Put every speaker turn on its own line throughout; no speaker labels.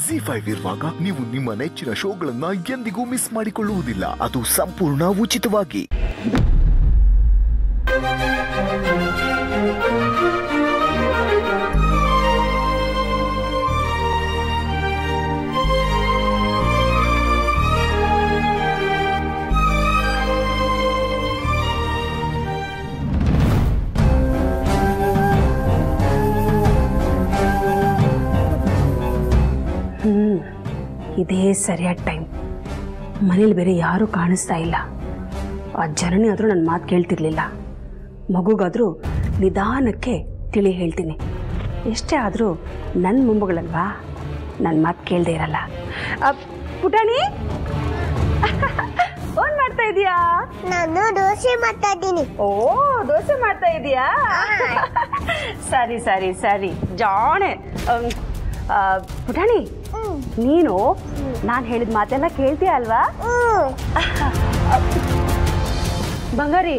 G five ಇರುವಾಗ ನೀವು ನಿಮ್ಮ ನೆಚ್ಚಿನ ಶೋಗಳನ್ನ ಎಂದಿಗೂ ಮಿಸ್ ಮಾಡಿಕೊಳ್ಳುವುದಿಲ್ಲ ಅದು ಸಂಪೂರ್ಣ ಉಚಿತವಾಗಿ
ಹ್ಞೂ ಇದೇ ಸರಿಯಾದ ಟೈಮ್ ಮನೇಲಿ ಬೇರೆ ಯಾರೂ ಕಾಣಿಸ್ತಾ ಇಲ್ಲ ಆ ಜನನಿ ಆದರೂ ನನ್ನ ಮಾತು ಕೇಳ್ತಿರ್ಲಿಲ್ಲ ಮಗುಗಾದರೂ ನಿಧಾನಕ್ಕೆ ತಿಳಿ ಹೇಳ್ತೀನಿ ಎಷ್ಟೇ ಆದರೂ ನನ್ನ ಮೊಮ್ಮಗಳಲ್ವಾ ನನ್ನ ಮಾತು ಕೇಳದೆ ಇರಲ್ಲ ಅ, ಪುಟಾಣಿ ಫೋನ್ ಮಾಡ್ತಾ ಇದೀಯಾ
ನಾನು ದೋಸೆ ಮಾತಾಡೀನಿ
ಓ ದೋಸೆ ಮಾಡ್ತಾ ಇದೀಯಾ ಸರಿ ಸರಿ ಸರಿ ಜಾಣೆ ಅಮ್, ಆ, ಪುಟಾಣಿ ನೀನು ನಾನು ಹೇಳಿದ ಮಾತೆಲ್ಲ ಕೇಳ್ತೀಯ ಅಲ್ವಾ ಬಂಗಾರಿ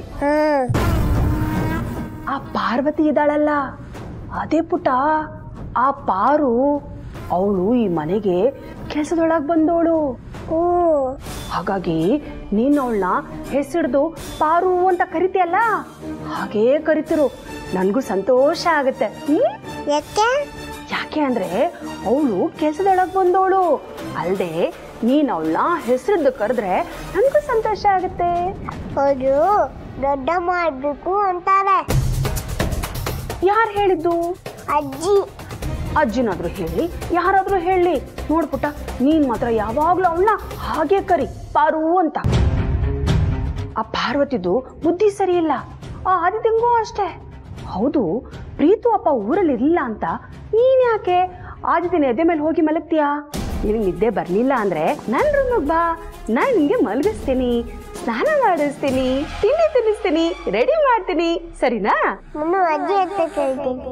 ಆ ಪಾರ್ವತಿ ಇದ್ದಾಳಲ್ಲ ಅದೇ ಪುಟ ಆ ಪಾರು ಅವಳು ಈ ಮನೆಗೆ ಕೆಲಸದೊಳಗೆ ಬಂದವಳು ಹಾಗಾಗಿ ನೀನು ಅವಳನ್ನ ಹೆಸರಿದು ಪಾರು ಅಂತ ಕರಿತೀಯಲ್ಲ ಹಾಗೇ ಕರಿತಿರು ನನಗೂ ಸಂತೋಷ ಆಗುತ್ತೆ ಹ್ಮ್
ಯಾಕೆ
ಯಾಕೆ ಅಂದ್ರೆ ಅವಳು ಕೆಲಸದೊಳಗೆ ಬಂದವಳು ಅಲ್ಲದೆ ನೀನು ಅವಳನ್ನ ಹೆಸರಿದ್ದು ಕರೆದ್ರೆ ನನಗೂ ಸಂತೋಷ ಆಗುತ್ತೆ
ಅವರು ದೊಡ್ಡ ಮಾಡ್ಬೇಕು ಅಂತಾರೆ
ಯಾರು ಹೇಳಿದ್ದು
ಅಜ್ಜಿ
ಅಜ್ಜಿನಾದ್ರೂ ಹೇಳಿ ಯಾರಾದ್ರೂ ಹೇಳಿ ನೋಡ್ಪುಟ್ಟ ನೀನ್ ಮಾತ್ರ ಯಾವಾಗ್ಲೂ ಅವಳನ್ನ ಹಾಗೆ ಕರಿ ಪಾರು ಅಂತ ಆ ಪಾರ್ವತಿದು ಬುದ್ಧಿ ಸರಿ ಇಲ್ಲ ಆ ಆದಿತ್ಯಂಗೂ ಅಷ್ಟೇ ಹೌದು ಪ್ರೀತು ಅಪ್ಪ ಊರಲ್ಲಿ ಇರಲಿಲ್ಲ ಅಂತ ನೀನ್ ಯಾಕೆ ಆದಿತ್ಯನ ಎದೆ ಮೇಲೆ ಹೋಗಿ ಮಲಗ್ತೀಯಾ ನಿನಗೆ ನಿದ್ದೆ ಬರ್ಲಿಲ್ಲ ಅಂದ್ರೆ ನನ್ ರೂಮಿಗೆ ಬಾ ನಾನ್ ನಿನ್ಗೆ ಮಲಗಿಸ್ತೀನಿ ಸ್ನಾನ ಮಾಡಿಸ್ತೀನಿ ತಿಂಡಿ ತಿನ್ನಿಸ್ತೀನಿ ರೆಡಿ ಮಾಡ್ತೀನಿ ಸರಿನಾ
ನಾನು ಅಜ್ಜಿ ಅಂತ ಕೇಳ್ತೀನಿ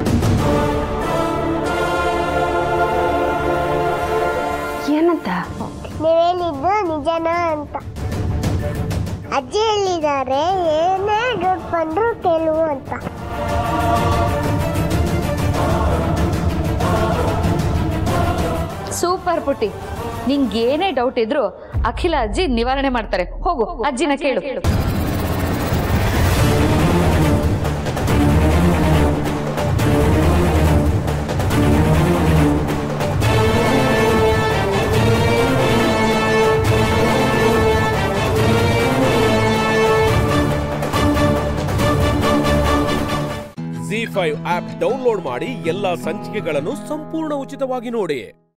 ಏನಂತ
ನೀವ್ ಹೇಳಿದ್ದು ನಿಜನಾ ಅಂತ ಅಜ್ಜಿ ಹೇಳಿದ್ದಾರೆ ಏನೇ ದುಡ್ಡು ಬಂದ್ರು ಕೇಳು ಅಂತ
ಸೂಪರ್ ಪುಟ್ಟಿ ನಿಂಗೆ ಏನೇ ಡೌಟ್ ಇದ್ರು ಅಖಿಲ ಅಜ್ಜಿ ನಿವಾರಣೆ ಮಾಡ್ತಾರೆ ಹೋಗು ಅಜ್ಜಿನ ಕೇಳು
ಜಿ ಫೈವ್ ಆಪ್ ಡೌನ್ಲೋಡ್ ಮಾಡಿ ಎಲ್ಲಾ ಸಂಚಿಕೆಗಳನ್ನು ಸಂಪೂರ್ಣ ಉಚಿತವಾಗಿ ನೋಡಿ